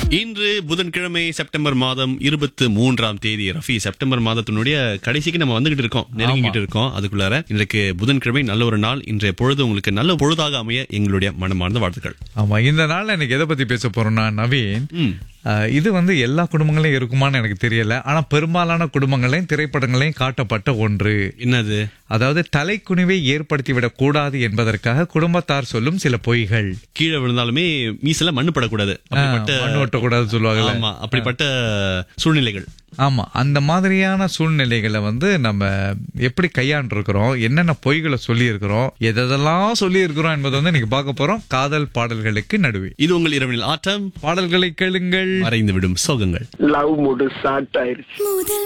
இன்று புதன்கிழமை செப்டம்பர் மாதம் இருபத்தி மூன்றாம் தேதி ரஃபி செப்டம்பர் மாதத்தினுடைய கடைசிக்கு நம்ம வந்துகிட்டு இருக்கோம் நெருங்கிட்டு இருக்கோம் அதுக்குள்ளார இன்றைக்கு புதன்கிழமை நல்ல ஒரு நாள் இன்றைய பொழுது உங்களுக்கு நல்ல பொழுதாக அமைய எங்களுடைய மனமார்ந்த வாழ்த்துக்கள் ஆமா இந்த நாள்ல எனக்கு எதை பத்தி பேச போறோம்னா நவீன் ம். அஹ், இது வந்து எல்லா குடும்பங்களையும் இருக்குமான்னு எனக்கு தெரியல ஆனா பெரும்பாலான குடும்பங்களையும் திரைப்படங்களையும் காட்டப்பட்ட ஒன்று என்னது அதாவது தலைக்குனிவை ஏற்படுத்திவிடக் கூடாது என்பதற்காக குடும்பத்தார் சொல்லும் சில பொய்கள் கீழே விழுந்தாலுமே மீசல மண்ணு படக்கூடாது அப்படிப்பட்ட மண் ஒட்டக்கூடாது சொல்லுவாங்கல்ல ஆமா அப்படிப்பட்ட சூழ்நிலைகள் ஆமா அந்த மாதிரியான சூழ்நிலைகளை வந்து நம்ம எப்படி கையாண்டிருக்கிறோம் என்னென்ன பொய்களை சொல்லி இருக்கிறோம் எதெல்லாம் சொல்லி இருக்கிறோம் என்பதை வந்து நீங்க பார்க்க போறோம் காதல் பாடல்களுக்கு நடுவே இது உங்கள் இரவினில் ஆட்டம் பாடல்களை கேளுங்கள் மறைந்து விடும் சோகங்கள் லவ் மூடு ஸ்டார்ட் ஆயிருச்சு முதல்